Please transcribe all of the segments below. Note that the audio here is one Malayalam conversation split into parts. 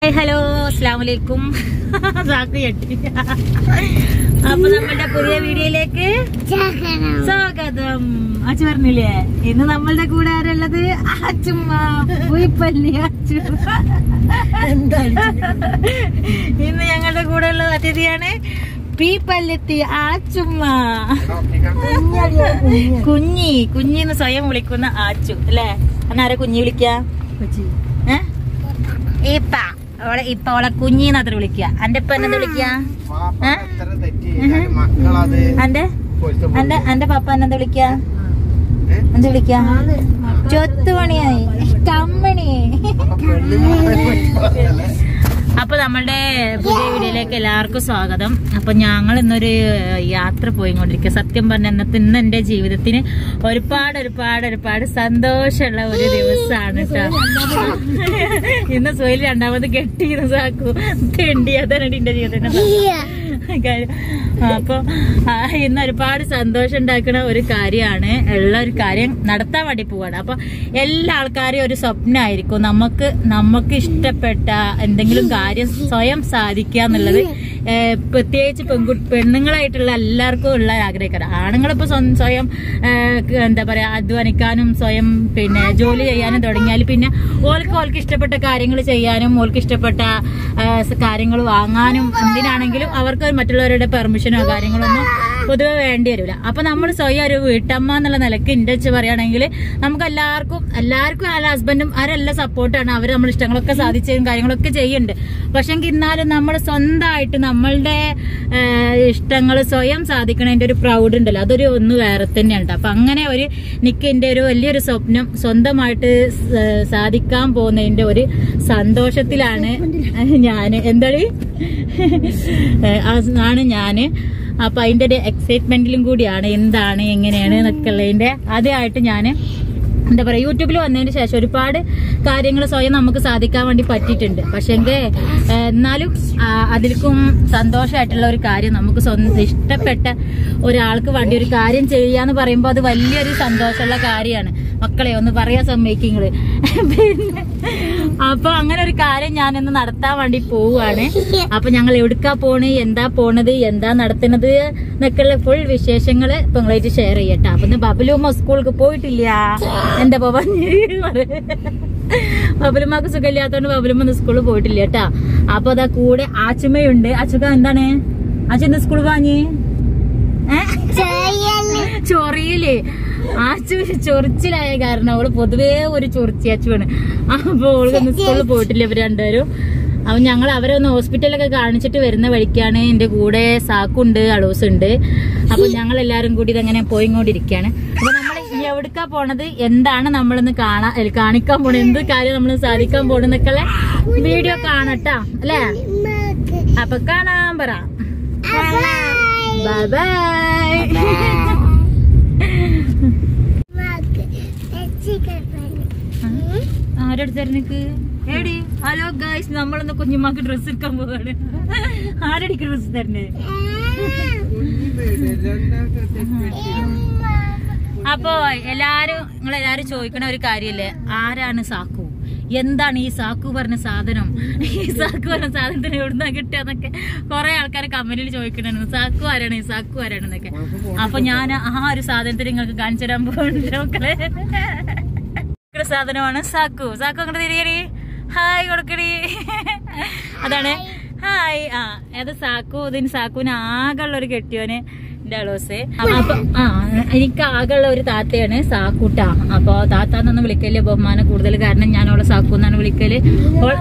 ഹലോ അസ്സാം വലൈക്കും സാക്ക് ചെട്ടി അപ്പൊ നമ്മളുടെ പുതിയ വീഡിയോയിലേക്ക് സ്വാഗതം അച്ഛ പറഞ്ഞില്ലേ ഇന്ന് നമ്മളുടെ കൂടെ ആരുള്ളത് അച്ചുമ്മ പുയിപ്പല്ലി അച്ചു ഇന്ന് ഞങ്ങളുടെ കൂടെ ഉള്ള അതിഥിയാണ് പി പല്ലെത്തി ആച്ചുമ്മ കുഞ്ഞി കുഞ്ഞിന്ന് സ്വയം വിളിക്കുന്ന ആച്ചു അല്ലേ അന്നാരെ കുഞ്ഞി വിളിക്ക ഏ? ഇപ്പ അവളെ ഇപ്പൊ അവളെ കുഞ്ഞിന്നത്ര വിളിക്ക അന്റെ ഇപ്പൊ എന്നെ വിളിക്ക ഏ? മക്കളത് അന്റെ അന്റെ അന്റെ പപ്പ എന്നെ വിളിക്ക എന്ത് വിളിക്ക ചൊത്തുമണിയായി കമ്മണി അപ്പൊ നമ്മളുടെ പുതിയ വീഡിയോയിലേക്ക് എല്ലാവർക്കും സ്വാഗതം അപ്പൊ ഞങ്ങൾ ഇന്നൊരു യാത്ര പോയിക്കൊണ്ടിരിക്കുക സത്യം പറഞ്ഞ ഇന്നത്തെ ഇന്ന് എന്റെ ജീവിതത്തിന് ഒരുപാട് ഒരുപാട് ഒരുപാട് സന്തോഷമുള്ള ഒരു ദിവസമാണ് കേട്ടോ ഇന്ന് സോയിൽ രണ്ടാമത് കെട്ടിയിരുന്നു സാക്കു തെണ്ടി അതാണ് എന്റെ ജീവിതത്തിന്റെ കാര്യം അപ്പൊ ആ, ഇന്ന് ഒരുപാട് സന്തോഷം ഉണ്ടാക്കുന്ന ഒരു കാര്യമാണ് ഉള്ള ഒരു കാര്യം നടത്താൻ വേണ്ടി പോവാണ് അപ്പൊ എല്ലാ ആൾക്കാരെയും ഒരു സ്വപ്നമായിരിക്കും നമുക്ക് നമുക്ക് ഇഷ്ടപ്പെട്ട എന്തെങ്കിലും കാര്യം സ്വയം സാധിക്കുക എന്നുള്ളത് ഏഹ്, പ്രത്യേകിച്ച് പെൺകു പെണ്ണുങ്ങളായിട്ടുള്ള എല്ലാവർക്കും ഉള്ള ആഗ്രഹിക്കാറ് ആണുങ്ങളിപ്പോ സ്വ- സ്വയം ഏഹ്, ക- എന്താ പറയാ അധ്വാനിക്കാനും സ്വയം പിന്നെ ജോലി ചെയ്യാനും തുടങ്ങിയാൽ പിന്നെ ഓൾക്ക് ഓൾക്ക് ഇഷ്ടപ്പെട്ട കാര്യങ്ങൾ ചെയ്യാനും ഓൾക്ക് ഇഷ്ടപ്പെട്ട കാര്യങ്ങൾ വാങ്ങാനും എന്തിനാണെങ്കിലും അവർക്ക് മറ്റുള്ളവരുടെ പെർമിഷനോ കാര്യങ്ങളോ ഒന്നും പൊതുവെ വേണ്ടി വരില്ല അപ്പൊ നമ്മൾ സ്വയം ഒരു വീട്ടമ്മ എന്നുള്ള നിലക്ക് ഇന്റെ വെച്ച് പറയുകയാണെങ്കിൽ നമുക്ക് എല്ലാവർക്കും എല്ലാവർക്കും നല്ല ഹസ്ബൻഡും അവരെല്ലാം സപ്പോർട്ടാണ് അവർ നമ്മുടെ ഇഷ്ടങ്ങളൊക്കെ സാധിച്ചതും കാര്യങ്ങളൊക്കെ ചെയ്യുന്നുണ്ട് പക്ഷെ എന്നാലും നമ്മൾ സ്വന്തമായിട്ട് നമ്മളുടെ ഇഷ്ടങ്ങൾ സ്വയം സാധിക്കണതിന്റെ ഒരു പ്രൗഡ് ഉണ്ടല്ലോ അതൊരു ഒന്ന് വേറെ തന്നെയാണ് ട്ടോ. അപ്പൊ അങ്ങനെ ഒരു നിക്കിന്റെ ഒരു വലിയൊരു സ്വപ്നം സ്വന്തമായിട്ട് സ- സാധിക്കാൻ പോകുന്നതിന്റെ ഒരു സന്തോഷത്തിലാണ് ഞാന് എന്താണ് ആണ് ഞാന് അപ്പൊ അതിന്റെ ഒരു എക്സൈറ്റ്മെന്റിലും കൂടിയാണ് എന്താണ് എങ്ങനെയാണ് എന്നൊക്കെ ഉള്ളതിന്റെ ആദ്യമായിട്ട് ഞാന് എന്താ പറയാ യൂട്യൂബിൽ വന്നതിന് ശേഷം ഒരുപാട് കാര്യങ്ങൾ സ്വയം നമുക്ക് സാധിക്കാൻ വേണ്ടി പറ്റിയിട്ടുണ്ട് പക്ഷെങ്കിൽ എന്നാലും ആ, അതിൽക്കും സന്തോഷമായിട്ടുള്ള ഒരു കാര്യം നമുക്ക് സ്വന്തം ഇഷ്ടപ്പെട്ട ഒരാൾക്ക് വേണ്ടി ഒരു കാര്യം ചെയ്യാന്ന് പറയുമ്പോൾ അത് വലിയൊരു സന്തോഷമുള്ള കാര്യമാണ് മക്കളെ ഒന്ന് പറയാ സമ്മതിക്കുന്നത് പിന്നെ അപ്പൊ അങ്ങനെ ഒരു കാര്യം ഞാൻ ഇന്ന് നടത്താൻ വേണ്ടി പോവുകയാണ് അപ്പൊ ഞങ്ങൾ എവിടുക്കാ പോണ് എന്താ പോണത് എന്താ നടത്തുന്നത് എന്നൊക്കെയുള്ള ഫുൾ വിശേഷങ്ങള് ഇപ്പൊ നിങ്ങളായിട്ട് ഷെയർ ചെയ്യട്ടെ അപ്പൊ ഇന്ന് ബബലുമ്മ സ്കൂൾക്ക് പോയിട്ടില്ല എന്താ പോവാ ബബലുമ്മക്ക് സുഖമില്ലാത്തോണ്ട് ബബലുമ്മ ഇന്ന് സ്കൂളിൽ പോയിട്ടില്ല കേട്ടാ അപ്പൊ അതാ കൂടെ ആച്ചുമ്മയുണ്ട് അച്ചുക്ക എന്താണ് അച്ഛൻ ഇന്ന് സ്കൂൾ വാങ്ങി ചൊറിയില്ലേ ആ ചൊ- ചൊറിച്ചിലായ കാരണം അവള് പൊതുവേ ഒരു ചൊറിച്ചിയാച്ചുവാണ് അപ്പൊ ഓൾക്ക് ഇന്ന് സ്കൂളിൽ പോയിട്ടില്ല ഇവര് രണ്ടുപേരും അപ്പൊ ഞങ്ങൾ അവരെ ഒന്ന് ഹോസ്പിറ്റലൊക്കെ കാണിച്ചിട്ട് വരുന്ന വഴിക്കാണ് എന്റെ കൂടെ സാക്കുണ്ട് അളൂസ് ഉണ്ട് അപ്പൊ ഞങ്ങൾ എല്ലാരും കൂടി ഇതങ്ങനെ പോയിക്കൊണ്ടിരിക്കുകയാണ് അപ്പൊ നമ്മൾ എവിടക്കാ പോണത് എന്താണ് നമ്മളിന്ന് കാണാൻ അല്ല, കാണിക്കാൻ പോണത് എന്ത് കാര്യം നമ്മൾ സാധിക്കാൻ പോണെന്നൊക്കെ വീഡിയോ കാണട്ടാ അല്ലേ അപ്പൊ കാണാൻ പറ ബൈ ബൈ ആരെടുത്തായിരുന്നിക്ക് ഏടി ഹലോ ഗായ്സ് നമ്മളൊന്ന് കുഞ്ഞുമാക്ക് ഡ്രസ് എടുക്കാൻ പോവാണ് ആരടിക്ക് ഡ്രസ് തരണേ അപ്പോ എല്ലാരും നിങ്ങൾ എല്ലാരും ചോദിക്കണ ഒരു കാര്യല്ലേ ആരാണ് സാക്കു എന്താണ് ഈ സാക്കു പറഞ്ഞ സാധനം ഈ സാക്കു പറഞ്ഞ സാധനത്തിന് എവിടുന്നാ കിട്ടുകയെന്നൊക്കെ കുറെ ആൾക്കാർ കമന്റിൽ ചോദിക്കണു സാക്കു ആരാണ് ഈ സാക്കു ആരാണെന്നൊക്കെ അപ്പൊ ഞാൻ ആ ഒരു സാധനത്തിന് നിങ്ങൾക്ക് കാണിച്ചു തരാൻ പോകുന്നുണ്ട് മക്കളെ ഒരു സാധനമാണ് സാക്കു സാക്കു അങ്ങോട്ട് തിരികെ ഹായ് കൊടുക്കടി അതാണ് ഹായ് ആ അത് സാക്കു ഇതിന് സാക്കുവിന് ആകെയുള്ള ഒരു കെട്ടിയോന് എന്റെ അളോസ് അപ്പൊ ആ എനിക്ക് ആകെയുള്ള ഒരു താത്തയാണ് സാക്കൂട്ട അപ്പൊ താത്ത എന്നൊന്നും വിളിക്കല് ബഹുമാനം കൂടുതൽ കാരണം ഞാൻ അവളെ സാക്കു എന്നാണ് വിളിക്കല് ഓൾ-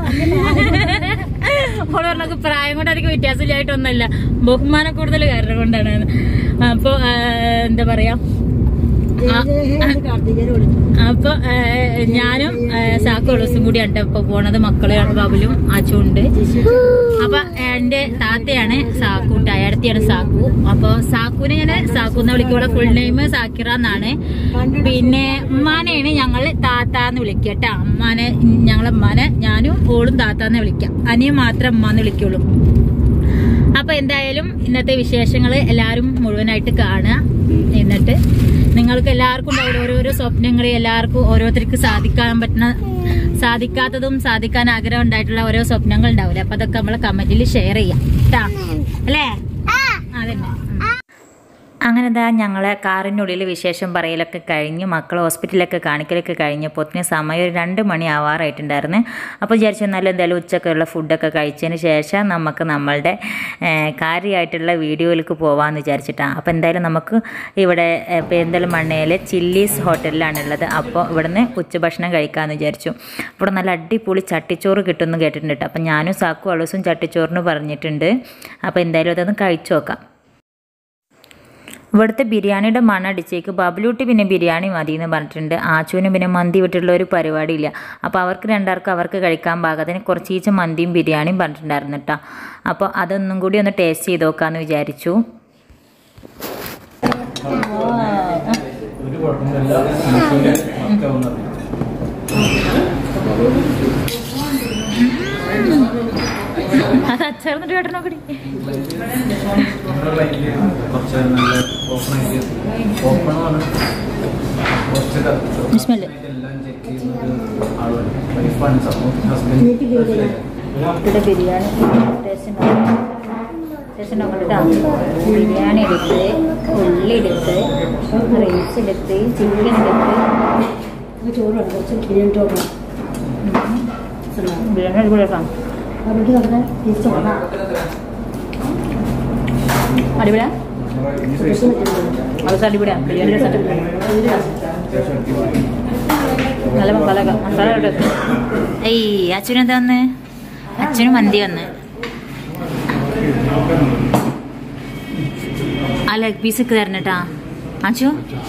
ഓള് പറഞ്ഞ പ്രായം കൊണ്ട് എനിക്ക് വ്യത്യാസമില്ലായിട്ടൊന്നുമല്ല ബഹുമാനം കൂടുതൽ കാരണം കൊണ്ടാണ് അപ്പൊ ആ, എന്താ പറയാ ആ, അപ്പൊ ആ, ഞാനും ആ, സാക്കു ഒളൂസും കൂടിയാണ് ഇപ്പൊ പോണത് മക്കളെയാണ് ബബലും അച്ചും ഉണ്ട് അപ്പൊ എന്റെ താത്തയാണ് സാക്കൂട്ട അയാടത്തിയാണ് സാക്കു അപ്പൊ സാക്കുവിനെ ഞാൻ സാക്കു എന്ന് വിളിക്കുമ്പോൾ ഫുൾ നെയിം സാക്കിറ എന്നാണ് പിന്നെ ഉമ്മാനെയാണ് ഞങ്ങൾ താത്ത എന്ന് വിളിക്കുക കേട്ടോ അമ്മാനെ ഞങ്ങളെ ഉമ്മാനെ ഞാനും ഓളും താത്താന്ന് വിളിക്കാം അനിയും മാത്രം ഉമ്മാന്ന് വിളിക്കുള്ളൂ അപ്പൊ എന്തായാലും ഇന്നത്തെ വിശേഷങ്ങൾ എല്ലാരും മുഴുവനായിട്ട് കാണുക എന്നിട്ട് നിങ്ങൾക്ക് എല്ലാവർക്കും ഉണ്ടാവില്ല ഓരോരോ സ്വപ്നങ്ങൾ എല്ലാവർക്കും ഓരോരുത്തർക്ക് സാധിക്കാൻ പറ്റുന്ന സാധിക്കാത്തതും സാധിക്കാൻ ആഗ്രഹം ഉണ്ടായിട്ടുള്ള ഓരോ സ്വപ്നങ്ങൾ ഉണ്ടാവില്ല അപ്പൊ അതൊക്കെ നമ്മളെ കമന്റിൽ ഷെയർ ചെയ്യാം ട്ടാ. അല്ലേ അതന്നെ അങ്ങനെ ഇതാ ഞങ്ങളെ കാറിനുള്ളിൽ വിശേഷം പറയലൊക്കെ കഴിഞ്ഞ് മക്കളെ ഹോസ്പിറ്റലിലൊക്കെ കാണിക്കലൊക്കെ കഴിഞ്ഞപ്പോൾ സമയം ഒരു രണ്ട് മണി ആവാറായിട്ടുണ്ടായിരുന്നു അപ്പോൾ വിചാരിച്ചു എന്നാലും എന്തായാലും ഉച്ചക്കുള്ള ഫുഡൊക്കെ കഴിച്ചതിന് ശേഷം നമുക്ക് നമ്മളുടെ ഏഹ്, കാര്യമായിട്ടുള്ള വീഡിയോയിലേക്ക് പോകാമെന്ന് വിചാരിച്ചിട്ടാണ് അപ്പോൾ എന്തായാലും നമുക്ക് ഇവിടെ ഏഹ്, പെരിന്തൽമണ്ണയിലെ ചില്ലീസ് ഹോട്ടലിലാണുള്ളത് അപ്പോൾ ഇവിടുന്ന് ഉച്ചഭക്ഷണം കഴിക്കാമെന്ന് വിചാരിച്ചു ഇവിടെ നല്ല അടിപൊളി ചട്ടിച്ചോറ് കിട്ടുമെന്ന് കേട്ടിട്ടുണ്ട് കേട്ടോ അപ്പോൾ ഞാനും സാക്കും അളൂസും ചട്ടിച്ചോറിന് പറഞ്ഞിട്ടുണ്ട് അപ്പോൾ എന്തായാലും അതൊന്ന് കഴിച്ചു നോക്കാം ഇവിടുത്തെ ബിരിയാണിയുടെ മണം അടിച്ചേക്ക് ബബലൂട്ടി പിന്നെ ബിരിയാണി മതി എന്ന് പറഞ്ഞിട്ടുണ്ട് ആച്ചുവിന് പിന്നെ മന്തി വിട്ടിട്ടുള്ള ഒരു പരിപാടിയില്ല അപ്പോൾ അവർക്ക് രണ്ടാർക്കും അവർക്ക് കഴിക്കാൻ പാകത്തിന് കുറച്ചീച്ച മന്തിയും ബിരിയാണിയും പറഞ്ഞിട്ടുണ്ടായിരുന്നു കേട്ടോ അപ്പോൾ അതൊന്നും കൂടി ഒന്ന് ടേസ്റ്റ് ചെയ്ത് നോക്കാമെന്ന് വിചാരിച്ചു ഒരു കുഴപ്പമില്ല ഒക്കെ വന്നത് അത് അച്ചാർന്നിട്ട് കേട്ടോ നോക്കടി നമ്മുടെ ലൈനിൽ കുറച്ച് നല്ല ഓപ്പൺ ആയിട്ട് ഓപ്പൺ ആണ് കുറച്ച് കത്ത് സ്മെല്ല് എല്ലാം ചെക്ക് ചെയ്യുന്നത് ആളാണ് വൈഫാണ് സപ്പോർട്ട് ഹസ്ബൻഡ് ഇവിടെ ബിരിയാണി ടേസ്റ്റ് ടേസ്റ്റ് നോക്കട്ടോ ബിരിയാണി എടുത്ത് ഉള്ളി എടുത്ത് റൈസ് എടുത്ത് ചിക്കൻ എടുത്ത് ചോറ് വേണം കുറച്ച് ബിരിയാണി ചോറ് ബിരിയാണി അടിപൊളിയാക്കാം അവർക്ക് നമ്മുടെ ടേസ്റ്റ് വേണം അടിപൊളിയാ അത് അടിപൊളിയാ ബിരിയാണി നല്ല മസാല മസാല ഇട്ട് ഏയ് അച്ഛനും എന്താ വന്ന് അച്ഛനും മന്തി വന്ന് ആ ലെഗ് പീസ് ഒക്കെ തരണട്ടാ അച്ചു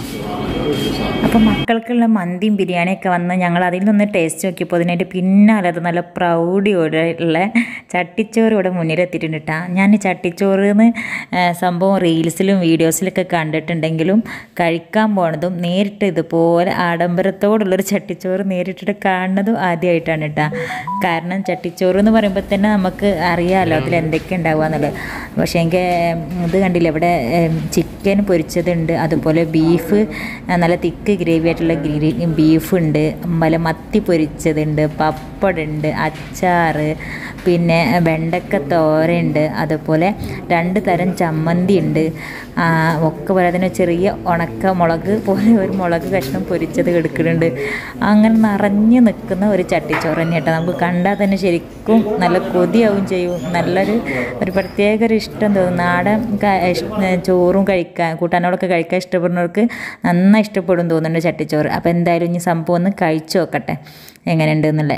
അപ്പം മക്കൾക്കുള്ള മന്തിയും ബിരിയാണിയൊക്കെ വന്ന് ഞങ്ങൾ അതിൽ നിന്ന് ടേസ്റ്റ് നോക്കിയപ്പോൾ അതിനായിട്ട് പിന്നാലെ അത് നല്ല പ്രൗഢിയോടെ ഉള്ള ചട്ടിച്ചോറ് ഇവിടെ മുന്നിലെത്തിയിട്ടുണ്ട് കേട്ടോ ഞാൻ ഈ ചട്ടിച്ചോറ് എന്ന് സംഭവം റീൽസിലും വീഡിയോസിലൊക്കെ കണ്ടിട്ടുണ്ടെങ്കിലും കഴിക്കാൻ പോണതും നേരിട്ട് ഇതുപോലെ ആഡംബരത്തോടുള്ളൊരു ചട്ടിച്ചോറ് നേരിട്ടിട്ട് കാണുന്നതും ആദ്യമായിട്ടാണ് കേട്ടോ കാരണം ചട്ടിച്ചോറ് എന്ന് പറയുമ്പോൾ തന്നെ നമുക്ക് അറിയാമല്ലോ അതിൽ എന്തൊക്കെ ഉണ്ടാവുക എന്നുള്ളത് പക്ഷേ എനിക്ക് ഇത് കണ്ടില്ല ഇവിടെ ചിക്കൻ പൊരിച്ചതുണ്ട് അതുപോലെ ബീഫ് നല്ല തിക്ക് ഗ്രേവി ആയിട്ടുള്ള ഗ്രീ ബീഫുണ്ട് അതുപോലെ മത്തി പൊരിച്ചതുണ്ട് പപ്പടുണ്ട് അച്ചാറ് പിന്നെ വെണ്ടക്ക തോരയുണ്ട് അതുപോലെ രണ്ട് തരം ചമ്മന്തി ഉണ്ട് ആ, ഒക്കെ പോലെ അതിന് ചെറിയ ഉണക്ക മുളക് പോലെ ഒരു മുളക് കഷ്ണം പൊരിച്ചത് എടുക്കുന്നുണ്ട് അങ്ങനെ നിറഞ്ഞു നിൽക്കുന്ന ഒരു ചട്ടിച്ചോറ് തന്നെ കേട്ടോ നമുക്ക് കണ്ടാൽ തന്നെ ശരിക്കും നല്ല കൊതിയാവും ചെയ്യും നല്ലൊരു ഒരു പ്രത്യേക ഒരു ഇഷ്ടം തോന്നും നാടൻ ക- ഇഷ്- ചോറും കഴിക്കാൻ കൂട്ടാനോടൊക്കെ കഴിക്കാൻ ഇഷ്ടപ്പെടുന്നവർക്ക് നന്നായി ഇഷ്ടപ്പെടും തോന്നുന്നുണ്ട് ചട്ടിച്ചോറ് അപ്പോൾ എന്തായാലും ഇനി സംഭവം ഒന്ന് കഴിച്ചു നോക്കട്ടെ എങ്ങനെയുണ്ട് എന്നുള്ളത്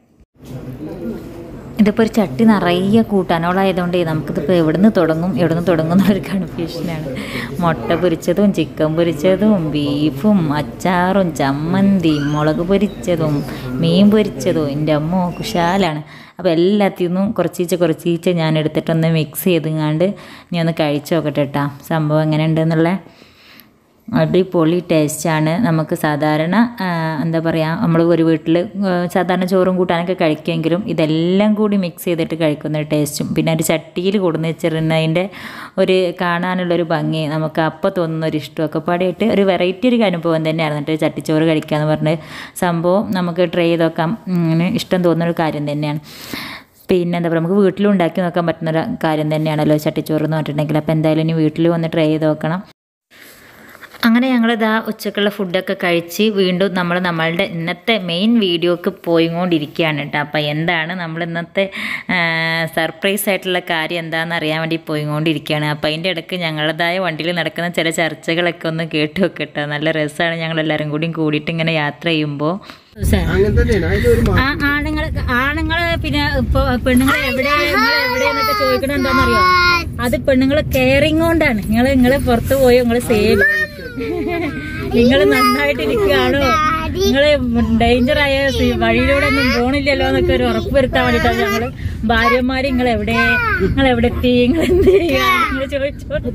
ഇതിപ്പോൾ ഒരു ചട്ടി നിറയെ കൂട്ടാനോളായതുകൊണ്ട് നമുക്കിതിപ്പോൾ എവിടെ നിന്ന് തുടങ്ങും എവിടെ നിന്ന് തുടങ്ങും എന്നുള്ളൊരു കൺഫ്യൂഷനാണ് മുട്ട പൊരിച്ചതും ചിക്കൻ പൊരിച്ചതും ബീഫും അച്ചാറും ചമ്മന്തിയും മുളക് പൊരിച്ചതും മീൻ പൊരിച്ചതും എൻ്റെ അമ്മ കുശാലാണ് അപ്പോൾ എല്ലാത്തിൽ നിന്നും കുറച്ചീച്ച കുറച്ചീച്ച ഞാൻ എടുത്തിട്ടൊന്ന് മിക്സ് ചെയ്തെങ്ങാണ്ട് ഞാൻ ഒന്ന് കഴിച്ചു നോക്കട്ടെ കേട്ടോ സംഭവം എങ്ങനെയുണ്ട് എന്നുള്ളത് അടിപൊളി ടേസ്റ്റാണ് നമുക്ക് സാധാരണ ആ, എന്താ പറയുക നമ്മൾ ഒരു വീട്ടിൽ സാധാരണ ചോറും കൂട്ടാനൊക്കെ കഴിക്കുമെങ്കിലും ഇതെല്ലാം കൂടി മിക്സ് ചെയ്തിട്ട് കഴിക്കുന്ന ഒരു ടേസ്റ്റും പിന്നെ ഒരു ചട്ടിയിൽ കൊടുന്ന് വെച്ചിരുന്നതിൻ്റെ ഒരു കാണാനുള്ളൊരു ഭംഗി നമുക്ക് അപ്പോൾ തോന്നുന്ന ഒരു ഇഷ്ടമൊക്കെ പാടിയിട്ട് ഒരു വെറൈറ്റി ഒരു അനുഭവം തന്നെയാണ് എന്നിട്ട് ചട്ടിച്ചോറ് കഴിക്കുക എന്ന് പറഞ്ഞ് സംഭവം നമുക്ക് ട്രൈ ചെയ്ത് നോക്കാം ഇങ്ങനെ ഇഷ്ടം തോന്നുന്ന ഒരു കാര്യം തന്നെയാണ് പിന്നെ എന്താ പറയുക നമുക്ക് വീട്ടിലും ഉണ്ടാക്കി നോക്കാൻ പറ്റുന്ന ഒരു കാര്യം തന്നെയാണല്ലോ ചട്ടിച്ചോറ് എന്ന് പറഞ്ഞിട്ടുണ്ടെങ്കിൽ അപ്പോൾ എന്തായാലും ഇനി വീട്ടിൽ വന്ന് ട്രൈ ചെയ്ത് നോക്കണം അങ്ങനെ ഞങ്ങളിതാ ഉച്ചക്കുള്ള ഫുഡൊക്കെ കഴിച്ച് വീണ്ടും നമ്മൾ നമ്മളുടെ ഇന്നത്തെ മെയിൻ വീഡിയോക്ക് പോയിക്കൊണ്ടിരിക്കുകയാണ് കേട്ടോ അപ്പോൾ എന്താണ് നമ്മൾ ഇന്നത്തെ സർപ്രൈസ് ആയിട്ടുള്ള കാര്യം എന്താണെന്ന് അറിയാൻ വേണ്ടി പോയിക്കൊണ്ടിരിക്കുകയാണ് അപ്പോൾ അതിൻ്റെ ഇടയ്ക്ക് ഞങ്ങളുടേതായ വണ്ടിയിൽ നടക്കുന്ന ചില ചർച്ചകളൊക്കെ ഒന്ന് കേട്ട് വെക്കട്ടോ നല്ല രസമാണ് ഞങ്ങളെല്ലാവരും കൂടിയും കൂടിയിട്ട് ഇങ്ങനെ യാത്ര ചെയ്യുമ്പോൾ അങ്ങനെ തന്നെയാണ് അതിലൊരു മാ- ആണുങ്ങൾ ആണുങ്ങള് പിന്നെ ഇപ്പൊ പെണ്ണുങ്ങൾ എവിടെ നിങ്ങള് എവിടെയെന്നൊക്കെ ചോദിക്കണ എന്താണെന്നറിയോ അത് പെണ്ണുങ്ങള് കെയറിങ് കൊണ്ടാണ് നിങ്ങള് നിങ്ങള് പുറത്ത് പോയി നിങ്ങള് സേവ് നിങ്ങൾ നന്നായിട്ട് ഇരിക്കുകയാണോ നിങ്ങള് ഡേഞ്ചർ ആയ സി- വഴിയിലൂടെ ഒന്നും പോണില്ലല്ലോ എന്നൊക്കെ ഒരു ഉറപ്പ് വരുത്താൻ വേണ്ടിട്ടാണ് ഞങ്ങള് ഭാര്യമാര് നിങ്ങൾ എവിടെ നിങ്ങൾ എവിടെ എത്തി നിങ്ങൾ എന്ത് ചെയ്യാ നിങ്ങൾ ചോദിച്ചോട്ട്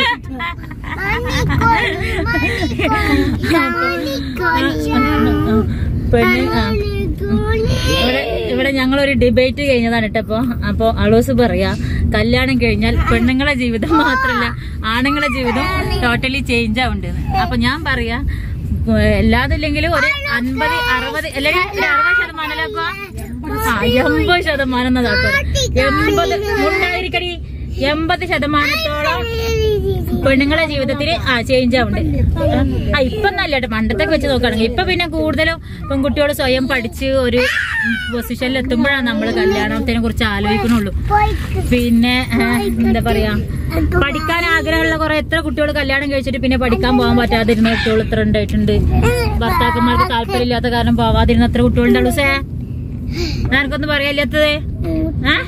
പെണ്ണ് ആ ഇവിടെ ഇവിടെ ഞങ്ങളൊരു ഡിബേറ്റ് കഴിഞ്ഞതാണ് കേട്ടോ അപ്പൊ അപ്പൊ അളോസ് പറയാ കല്യാണം കഴിഞ്ഞാൽ പെണ്ണുങ്ങളെ ജീവിതം മാത്രല്ല ആണുങ്ങളെ ജീവിതം ടോട്ടലി ചേഞ്ച് ആവുന്നുണ്ട് അപ്പൊ ഞാൻ പറയാ എല്ലാതില്ലെങ്കിലും ഒരു അൻപത് അറുപത് അല്ലെങ്കിൽ ഒരു അറുപത് ശതമാനമൊക്കെ ആ എൺപത് ശതമാനം എന്നതാട്ടോ എൺപത് ഉണ്ടായിരിക്കടി എൺപത് ശതമാനത്തോളം പെണ്ണുങ്ങളെ ജീവിതത്തിൽ ആ ചേഞ്ച് ആവുന്നുണ്ട് ആ ഇപ്പൊ നല്ല കേട്ടോ പണ്ടത്തെ വെച്ച് നോക്കുകയാണെങ്കിൽ ഇപ്പൊ പിന്നെ കൂടുതലും പെൺകുട്ടികൾ സ്വയം പഠിച്ച് ഒരു പൊസിഷനിൽ എത്തുമ്പോഴാണ് നമ്മൾ കല്യാണത്തിനെ കുറിച്ച് ആലോചിക്കണുള്ളൂ പിന്നെ ആ, എന്താ പറയാ പഠിക്കാൻ ആഗ്രഹമുള്ള കുറെ എത്ര കുട്ടികൾ കല്യാണം കഴിച്ചിട്ട് പിന്നെ പഠിക്കാൻ പോകാൻ പറ്റാതിരുന്ന കുട്ടികൾ എത്ര ഉണ്ടായിട്ടുണ്ട് ഭർത്താക്കന്മാർക്ക് താല്പര്യമില്ലാത്ത കാരണം പോവാതിരുന്ന എത്ര കുട്ടികളുണ്ടാവുള്ളൂ സേ ഞാനൊക്കൊന്നും പറയാല്ലാത്തത് ആ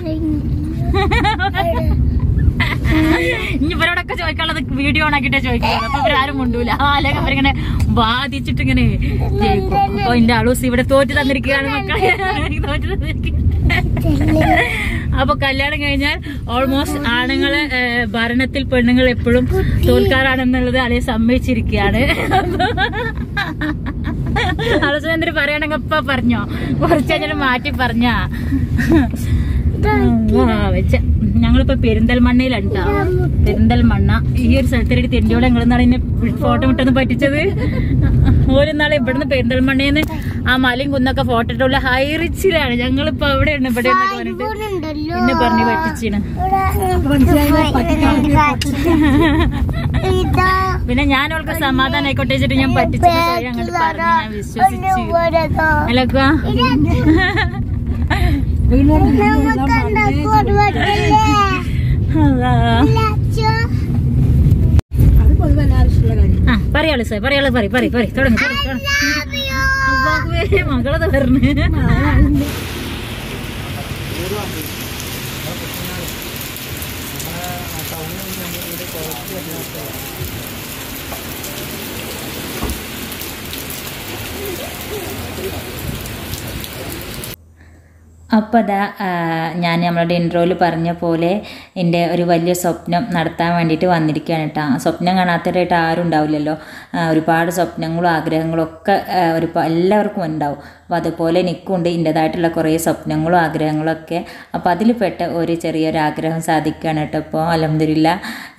ഇനി ഇവരോടൊക്കെ ചോദിക്കാനുള്ളത് വീഡിയോ ഓണാക്കിട്ടേ ചോദിക്കുന്നത് അപ്പൊ ഇവരാരും മുണ്ടൂല അല്ലെങ്കിൽ അവരിങ്ങനെ ബാധിച്ചിട്ട് ഇങ്ങനെ ജയിക്കും അപ്പൊ എന്റെ ആളൂസ് ഇവിടെ തോറ്റു തന്നിരിക്കുകയാണ് മക്കളെ തോറ്റു തന്നിരിക്കുകയാണ് അപ്പൊ കല്യാണം കഴിഞ്ഞാൽ ഓൾമോസ്റ്റ് ആണുങ്ങളെ ഏഹ്, ഭരണത്തിൽ പെണ്ണുങ്ങൾ എപ്പോഴും തോൽക്കാറാണെന്നുള്ളത് അതേ സമ്മതിച്ചിരിക്കുകയാണ് ആലോചന പറയണെങ്കിൽ ഇപ്പൊ പറഞ്ഞോ കുറച്ച് കഴിഞ്ഞാൽ മാറ്റി പറഞ്ഞ വെച്ച ഞങ്ങളിപ്പോ പെരിന്തൽമണ്ണയിലാണ് ട്ടോ. പെരിന്തൽമണ്ണ ഈ ഒരു സ്ഥലത്തിലേക്ക് തെണ്ടിയോടെ ഞങ്ങൾ ഇന്നാളെ എന്നെ ഫോട്ടോ വിട്ടൊന്ന് പറ്റിച്ചത് ഓരോന്നാളെ ഇവിടുന്ന് പെരിന്തൽമണ്ണയിൽ ആ മലയും കുന്നൊക്കെ ഫോട്ടോ ഇട്ടുള്ള ഹൈറിച്ചിലാണ് ഞങ്ങളിപ്പോ അവിടെയാണ് ഇവിടെ എന്നൊക്കെ പറഞ്ഞിട്ട് എന്നെ പറഞ്ഞു പറ്റിച്ചാണ് പിന്നെ ഞാൻ അവൾക്ക് സമാധാനം ആയിക്കോട്ടെ വെച്ചിട്ട് ഞാൻ പറ്റിച്ചത് സ്വയം അങ്ങോട്ട് പറഞ്ഞു ഞാൻ വിശ്വസിച്ചു അല്ലക്ക അത് പൊതുവെ എല്ലാവരും ഇഷ്ടമുള്ള കാര്യം ആ പറയാള് സാർ പറയാള് പറ പറ പറ തുടങ്ങി മകളത് പറഞ്ഞു അപ്പോൾ അതാ ആ, ഞാൻ നമ്മളുടെ ഇൻട്രോയിൽ പറഞ്ഞ പോലെ എൻ്റെ ഒരു വലിയ സ്വപ്നം നടത്താൻ വേണ്ടിയിട്ട് വന്നിരിക്കുകയാണ് കേട്ടോ ആ സ്വപ്നം കാണാത്തവരായിട്ട് ആരും ഉണ്ടാവില്ലല്ലോ ആ, ഒരുപാട് സ്വപ്നങ്ങളും ആഗ്രഹങ്ങളും ഒക്കെ ആ, ഒരു എല്ലാവർക്കും ഉണ്ടാവും അപ്പോൾ അതുപോലെ എനിക്കുണ്ട് എൻ്റെതായിട്ടുള്ള കുറേ സ്വപ്നങ്ങളും ആഗ്രഹങ്ങളും ഒക്കെ അപ്പോൾ അതിൽ പെട്ട ഒരു ചെറിയൊരു ആഗ്രഹം സാധിക്കുകയാണ് കേട്ടോ ഇപ്പോൾ അലഹമില്ല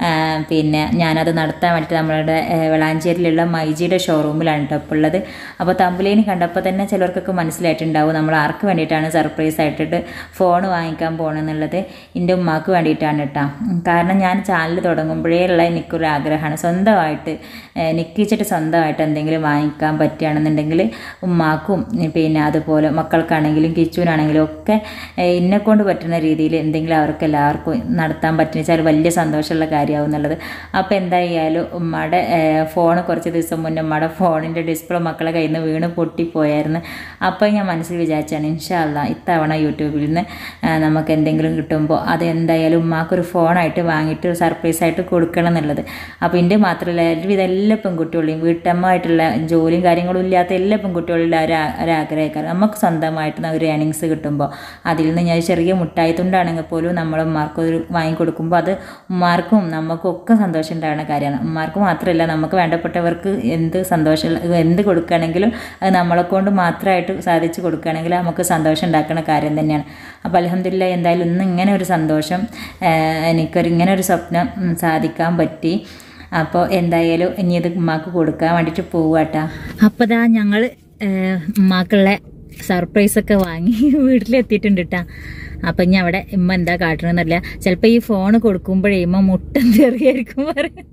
പിന്നെ ഞാനത് നടത്താൻ വേണ്ടിയിട്ട് നമ്മളുടെ ആ, വളാഞ്ചേരിയിലുള്ള മൈജിയുടെ ഷോറൂമിലാണ് കേട്ടോ ഇപ്പോൾ ഉള്ളത് അപ്പോൾ തമ്പുലേന് കണ്ടപ്പോൾ തന്നെ ചിലർക്കൊക്കെ മനസ്സിലായിട്ടുണ്ടാവും നമ്മൾ ആർക്ക് വേണ്ടിയിട്ടാണ് സർപ്രൈസ് ആയിട്ടിട്ട് ഫോൺ വാങ്ങിക്കാൻ പോകണമെന്നുള്ളത് എൻ്റെ ഉമ്മാക്ക് വേണ്ടിയിട്ടാണ് കേട്ടോ ഉം, കാരണം ഞാൻ ചാനൽ തുടങ്ങുമ്പോഴേ ഉള്ള എനിക്കൊരു ആഗ്രഹമാണ് സ്വന്തമായിട്ട് ഏഹ്, നിക്കിച്ചിട്ട് സ്വന്തമായിട്ട് എന്തെങ്കിലും വാങ്ങിക്കാൻ പറ്റുകയാണെന്നുണ്ടെങ്കിൽ ഉമ്മാക്കും ഉം, പിന്നെ അതുപോലെ മക്കൾക്കാണെങ്കിലും കിച്ചുവിനാണെങ്കിലും ഒക്കെ ഏഹ്, എന്നെ കൊണ്ട് പറ്റുന്ന രീതിയിൽ എന്തെങ്കിലും അവർക്ക് എല്ലാവർക്കും നടത്താൻ പറ്റുന്ന വെച്ചാൽ വലിയ സന്തോഷമുള്ള കാര്യമാവും എന്നുള്ളത് അപ്പോൾ എന്തായാലും ഉമ്മയുടെ ഫോൺ കുറച്ച് ദിവസം മുന്നേ ഉമ്മയുടെ ഫോണിൻ്റെ ഡിസ്പ്ലേ മക്കളെ കയ്യിൽ നിന്ന് വീണ് പൊട്ടിപ്പോയായിരുന്നു അപ്പോൾ ഞാൻ മനസ്സിൽ വിചാരിച്ചാണ് ഇൻഷാല്ല ഇത്തവണ യൂട്യൂബിൽ നിന്ന് ആ, നമുക്ക് എന്തെങ്കിലും കിട്ടുമ്പോൾ അത് എന്തായാലും ഉമ്മാക്കൊരു ഫോണായിട്ട് വാങ്ങിയിട്ട് സർപ്രൈസ് ആയിട്ട് കൊടുക്കണം എന്നുള്ളത് അപ്പോൾ എൻ്റെ മാത്രമല്ല എല്ലാവിധ എല്ലാ പെൺകുട്ടികളെയും വീട്ടമ്മമായിട്ടുള്ള ജോലിയും കാര്യങ്ങളും ഇല്ലാത്ത എല്ലാ പെൺകുട്ടികളുടെ ഒരു ആ- ഒരു ആഗ്രഹക്കാരം നമുക്ക് സ്വന്തമായിട്ട് ഒരു ഏണിങ്സ് കിട്ടുമ്പോൾ അതിൽ നിന്ന് ഞാൻ ചെറിയ മുട്ടായി തുണ്ടാണെങ്കിൽ പോലും നമ്മൾ ഉമ്മാർക്ക് ഒരു വാങ്ങിക്കൊടുക്കുമ്പോൾ അത് ഉമ്മാർക്കും നമുക്കും ഒക്കെ സന്തോഷം ഉണ്ടാകുന്ന കാര്യമാണ് ഉമ്മാർക്ക് മാത്രമല്ല നമുക്ക് വേണ്ടപ്പെട്ടവർക്ക് എന്ത് സന്തോഷം എന്ത് കൊടുക്കുകയാണെങ്കിലും അത് നമ്മളെ കൊണ്ട് മാത്രമായിട്ട് സാധിച്ചു കൊടുക്കുകയാണെങ്കിൽ നമുക്ക് സന്തോഷം ഉണ്ടാക്കുന്ന കാര്യം തന്നെയാണ് അപ്പോൾ അലഹമില്ല എന്തായാലും ഇന്ന് ഇങ്ങനെ ഒരു സന്തോഷം ആഹ് എനിക്കൊരു ഇങ്ങനെ ഒരു സ്വപ്നം ഉം, സാധിക്കാൻ പറ്റി അപ്പോൾ എന്തായാലും ഇനി ഇത് ഉമ്മാക്ക് കൊടുക്കാൻ വേണ്ടിയിട്ട് പോവാട്ടാ അപ്പോൾ ദാ ഞങ്ങൾ ഉമ്മാക്കുള്ള സർപ്രൈസ് ഒക്കെ വാങ്ങി വീട്ടിലെത്തിയിട്ടുണ്ട് കേട്ടാ അപ്പം ഇനി അവിടെ ഇമ്മ എന്താ കാട്ടണമെന്നറിയില്ല ചിലപ്പോൾ ഈ ഫോൺ കൊടുക്കുമ്പോഴേ ഇമ്മ മുട്ടൻ ചെറിയായിരിക്കും പറയുന്നത്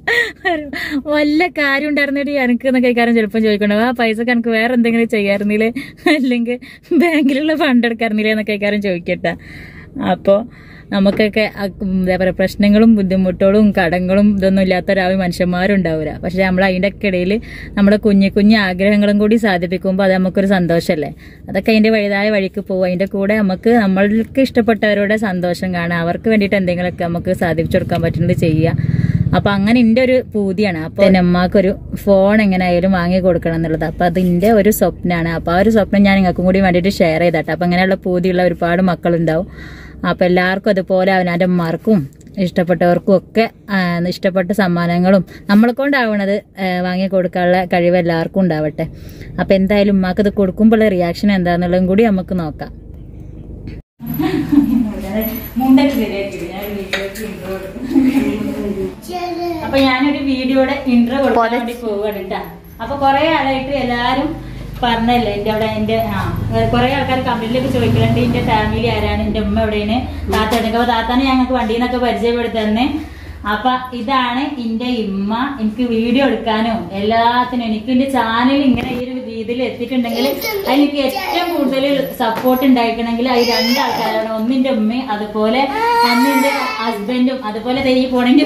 വല്ല കാര്യം ഉണ്ടായിരുന്നിട്ട് എനിക്ക് എന്നൊക്കെ കാര്യം ചിലപ്പം ചോദിക്കണ്ടോ ആ പൈസ എനിക്ക് വേറെ എന്തെങ്കിലും ചെയ്യാറുന്നില്ലേ അല്ലെങ്കിൽ ബാങ്കിലുള്ള ഫണ്ട് എടുക്കാറുന്നില്ലേ എന്നൊക്കെ കാര്യം ചോദിക്കട്ടെ അപ്പോൾ നമുക്കൊക്കെ ആ, ഉം, എന്താ പറയുക പ്രശ്നങ്ങളും ബുദ്ധിമുട്ടുകളും കടങ്ങളും ഇതൊന്നും ഇല്ലാത്ത ഒരാൾ മനുഷ്യന്മാരുണ്ടാവില്ല പക്ഷെ നമ്മൾ അതിൻ്റെ ഒക്കെ ഇടയിൽ നമ്മുടെ കുഞ്ഞു കുഞ്ഞു ആഗ്രഹങ്ങളും കൂടി സാധിപ്പിക്കുമ്പോൾ അത് നമുക്കൊരു സന്തോഷമല്ലേ അതൊക്കെ അതിൻ്റെ വഴുതായ വഴിക്ക് പോകും അതിൻ്റെ കൂടെ നമുക്ക് നമ്മൾക്ക് ഇഷ്ടപ്പെട്ടവരുടെ സന്തോഷം കാണാം അവർക്ക് വേണ്ടിയിട്ട് എന്തെങ്കിലുമൊക്കെ നമുക്ക് സാധിച്ചു കൊടുക്കാൻ പറ്റുന്നത് ചെയ്യുക അപ്പൊ അങ്ങനെ എൻ്റെ ഒരു പൂതിയാണ് അപ്പൊ എൻ്റെ അമ്മക്കൊരു ഫോൺ എങ്ങനെയായാലും വാങ്ങി കൊടുക്കണം എന്നുള്ളത് അപ്പൊ അതിന്റെ ഒരു സ്വപ്നമാണ് അപ്പൊ ആ ഒരു സ്വപ്നം ഞാൻ നിങ്ങൾക്കും കൂടി വേണ്ടിയിട്ട് ഷെയർ ചെയ്തട്ടെ അപ്പൊ അങ്ങനെയുള്ള പൂതിയുള്ള ഒരുപാട് മക്കളുണ്ടാവും അപ്പൊ എല്ലാവർക്കും അതുപോലെ അവനവൻ്റെ അമ്മമാർക്കും ഇഷ്ടപ്പെട്ടവർക്കും ഒക്കെ ആ, ഇഷ്ടപ്പെട്ട സമ്മാനങ്ങളും നമ്മളെ കൊണ്ടാവണത് ആ, വാങ്ങി കൊടുക്കാനുള്ള കഴിവ് എല്ലാവർക്കും ഉണ്ടാവട്ടെ അപ്പൊ എന്തായാലും ഉമ്മാക്ക് ഇത് കൊടുക്കുമ്പോഴുള്ള റിയാക്ഷൻ എന്താന്നുള്ളതും കൂടി നമുക്ക് നോക്കാം അത് മുണ്ടൊക്കെ ശരിയാക്കി ഞാൻ വീഡിയോക്ക് ഇൻട്രോ അപ്പൊ ഞാനൊരു വീഡിയോയുടെ ഇൻട്രോ കൊടുക്കാൻ വേണ്ടി പോവുകയാണ് കേട്ടാ അപ്പൊ കുറെ ആളായിട്ട് എല്ലാരും പറഞ്ഞല്ലേ എന്റെ അവിടെ എന്റെ ആ കുറെ ആൾക്കാർ കമ്പനിയിലൊക്കെ ചോദിക്കുന്നുണ്ട് എന്റെ ഫാമിലി ആരാണ് എന്റെ ഉമ്മ എവിടെയാണ് താത്ത എവിടെയാണ് അപ്പൊ താത്താനെ ഞങ്ങൾക്ക് വണ്ടിയിൽ നിന്നൊക്കെ പരിചയപ്പെടുത്തന്നെ അപ്പൊ ഇതാണ് എന്റെ ഇമ്മ എനിക്ക് വീഡിയോ എടുക്കാനും എല്ലാത്തിനും എനിക്ക് എന്റെ ചാനൽ ഇങ്ങനെ ഈ ഒരു രീതിയിൽ എത്തിയിട്ടുണ്ടെങ്കിൽ അതിലേക്ക് ഏറ്റവും കൂടുതൽ സപ്പോർട്ട് ഉണ്ടായിരിക്കണമെങ്കിൽ അത് രണ്ടാൾക്കാരാണ് ഒന്നിന്റെ ഉമ്മയും അതുപോലെ അന്നിന്റെ ഹസ്ബൻഡും അതുപോലെ ദേ ഈ പോണെങ്കിൽ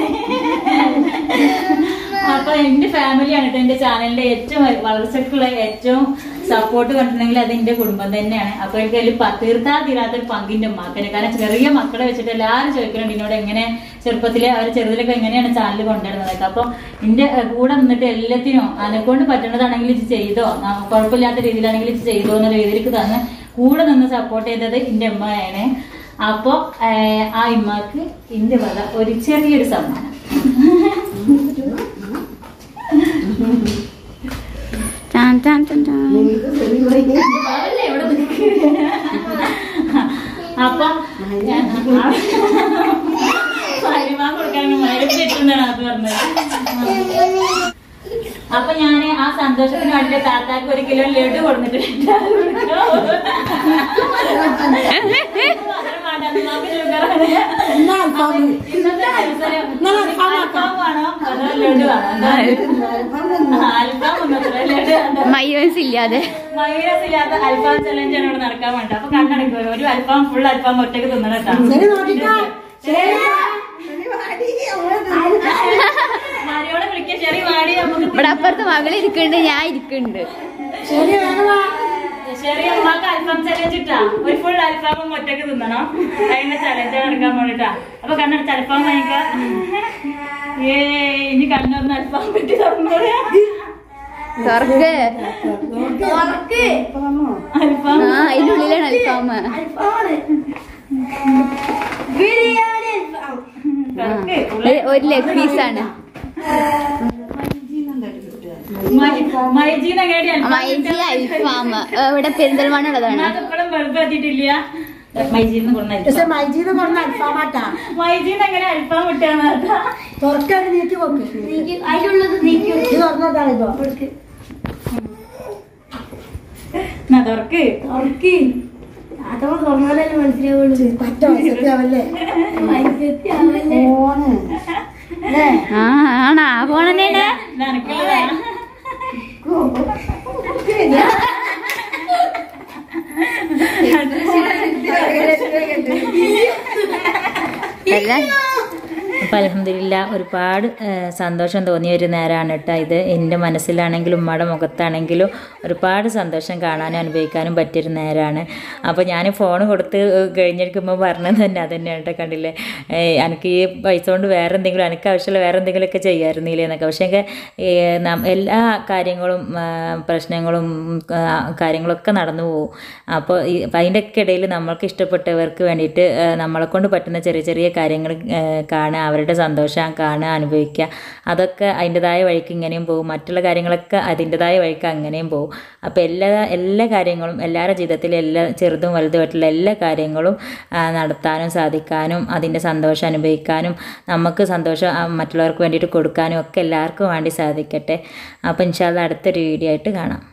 അപ്പൊ എന്റെ ഫാമിലിയാണ് കേട്ടോ എന്റെ ചാനലിന്റെ ഏറ്റവും വളർച്ചക്കുള്ള ഏറ്റവും സപ്പോർട്ട് കണ്ടിട്ടുണ്ടെങ്കിൽ അത് എന്റെ കുടുംബം തന്നെയാണ് അപ്പൊ എനിക്ക് അതിൽ പ- തീർത്താ തീരാത്തൊരു പങ്കിന്റെ ഉമ്മാക്കന് കാരണം ചെറിയ മക്കളെ വെച്ചിട്ട് എല്ലാവരും ചോദിക്കുന്നുണ്ട് എന്നോട് എങ്ങനെ ചെറുപ്പത്തിലെ അവർ ചെറുതിലൊക്കെ എങ്ങനെയാണ് ചാനൽ കൊണ്ടുവരുന്നതൊക്കെ അപ്പൊ എന്റെ ഏഹ്, കൂടെ നിന്നിട്ട് എല്ലാത്തിനും അനെക്കൊണ്ട് പറ്റുന്നതാണെങ്കിൽ ഇത് ചെയ്തോ ന- കുഴപ്പമില്ലാത്ത രീതിയിലാണെങ്കിൽ ഇത് ചെയ്തോ എന്നുള്ള രീതിയിലേക്ക് തന്ന് കൂടെ നിന്ന് സപ്പോർട്ട് ചെയ്തത് എന്റെ ഉമ്മയാണ് അപ്പൊ ഏഹ്, ആ ഇമ്മക്ക് എന്റെ വക ഒരു ചെറിയൊരു സമ്മാനം ടാൻ ടാൻ ടാൻ ടാൻ. അതല്ലേ ഇവിടെ നിൽക്കുക. അപ്പൊ ഞാൻ- മരുമാൻ കൊടുക്കാൻ മരുന്നിട്ടുണ്ടെന്നാണ് അത് പറഞ്ഞത് അപ്പൊ ഞാന് ആ സന്തോഷത്തിന് വേണ്ടി താത്താക്ക് ഒരു കിലോ ലഡു കൊടുത്തിട്ടുണ്ട് അത് കൊടുക്കോ? മധുരം വേണ്ട, അമ്മാക്ക് ഷുഗറാണ്. എന്നാ അൽഫാമ് ഇന്നത്തെ അവസരം നിങ്ങൾ അൽഫാം ആക്കാം. അൽഫാം വേണോ അതോ ലഡു വേണോ എന്താ അൽഫാം ഒന്നത്ര ലഡു വേണ്ട മയോനൈസ് ഇല്ലാതെ മയൂരസ് ഇല്ലാത്ത അൽഫാം ചലഞ്ച് ആണ് ഇവിടെ നടക്കാൻ വേണ്ട അപ്പൊ കണ്ണടക്കുക ഒരു അൽഫാം ഫുൾ അൽഫാം ഒറ്റക്ക് തിന്നണം കേട്ടോ ശരി നോക്കിക്കോ ശരി മരിയോടെ വിളിക്കുക ശരി വാടി നമുക്ക് ഇവിടെ അപ്പുറത്ത് മകൾ ഇരിക്കുന്നുണ്ട് ഞാൻ ഇരിക്കുന്നുണ്ട് ശരി വേണമാ ശരി അമ്മക്ക് അൽഫാം ചലഞ്ച് ഇട്ടാ ഒരു ഫുൾ അൽഫാമും ഒറ്റക്ക് തിന്നണം അതിന്റെ ചലഞ്ച് നടക്കാൻ വേണ്ടിട്ടാ അപ്പൊ കണ്ണടച്ച് അൽഫാം വാങ്ങിക്ക ഏ ഇനി കണ്ണൊന്ന് അൽഫാം പറ്റി തുറന്നോളൂ തുറക്ക് അൽഫാം ആ അതിന്റെ ഉള്ളിലാണ് അൽഫാമ് തുറക്ക്. ഒരു- ഒരു ലെഗ് പീസാണ് മൈ- മൈജീന്ന് എങ്ങനെയാടി അൽഫാം മൈജി കിട്ടുക? അൽഫാം ഇവിടെ പെരിന്തൽമണ്ണ ഉള്ളതാണ് ഞാൻ ഇപ്പോഴും ബൾബ് എത്തിയിട്ടില്ല മൈജീന്ന് കൊണ്ട പക്ഷെ മൈജീന്ന് പറഞ്ഞ അൽഫാമാട്ടാ മൈജീന്ന് എങ്ങനെ അൽഫാം കിട്ടുകയെന്ന് പറഞ്ഞാ തുറക്കാണ്ട് നീക്കി വെക്ക് അതിലുള്ളത് നീക്കി ഇത് തുറന്നതാണ് ഇപ്പൊ എന്നാ തുറക്ക് അതോട് തുറന്നാലേ മനസ്സിലാവുള്ളൂ പറ്റോ സത്യാവല്ലേ ഫോണ് ആ ആണാ ഫോൺ തന്നെയാണ് നനക്കുള്ളതാ എല്ലാം അപ്പം അലഹമില്ല ഒരുപാട് ഏഹ്, സന്തോഷം തോന്നിയ ഒരു നേരമാണ് കേട്ടോ ഇത് എൻ്റെ മനസ്സിലാണെങ്കിലും ഉമ്മയുടെ മുഖത്താണെങ്കിലും ഒരുപാട് സന്തോഷം കാണാനും അനുഭവിക്കാനും പറ്റിയൊരു നേരമാണ് അപ്പോൾ ഞാൻ ഫോൺ കൊടുത്ത് കഴിഞ്ഞിരിക്കുമ്പോൾ പറഞ്ഞത് തന്നെ അതന്നെയാണ് കേട്ടോ കണ്ടില്ലേ ഏഹ്, എനിക്ക് ഈ പൈസ കൊണ്ട് വേറെ എന്തെങ്കിലും എനിക്ക് ആവശ്യമുള്ള വേറെ എന്തെങ്കിലുമൊക്കെ ചെയ്യാമായിരുന്നില്ലേ എന്നൊക്കെ പക്ഷേ എല്ലാ കാര്യങ്ങളും ആ, പ്രശ്നങ്ങളും ആ, കാര്യങ്ങളൊക്കെ നടന്നു പോകും അപ്പോൾ ഈ അപ്പം അതിൻ്റെയൊക്കെ ഇടയിൽ നമ്മൾക്ക് ഇഷ്ടപ്പെട്ടവർക്ക് വേണ്ടിയിട്ട് ആ, നമ്മളെ കൊണ്ട് പറ്റുന്ന ചെറിയ ചെറിയ കാര്യങ്ങൾ ആ, കാണുക അവരുടെ സന്തോഷം കാണുക അനുഭവിക്കുക അതൊക്കെ അതിൻ്റെതായ വഴിക്ക് ഇങ്ങനെയും പോകും മറ്റുള്ള കാര്യങ്ങളൊക്കെ അതിൻ്റെതായ വഴിക്ക് അങ്ങനെയും പോകും അപ്പോൾ എല്ലാ എല്ലാ കാര്യങ്ങളും എല്ലാവരുടെ ജീവിതത്തിലെ എല്ലാ ചെറുതും വലുതുമായിട്ടുള്ള എല്ലാ കാര്യങ്ങളും ആ, നടത്താനും സാധിക്കാനും അതിൻ്റെ സന്തോഷം അനുഭവിക്കാനും നമുക്ക് സന്തോഷം ആ, മറ്റുള്ളവർക്ക് വേണ്ടിയിട്ട് കൊടുക്കാനും ഒക്കെ എല്ലാവർക്കും വേണ്ടി സാധിക്കട്ടെ അപ്പോൾ ഇൻഷാല്ല അടുത്തൊരു വീഡിയോ ആയിട്ട് കാണാം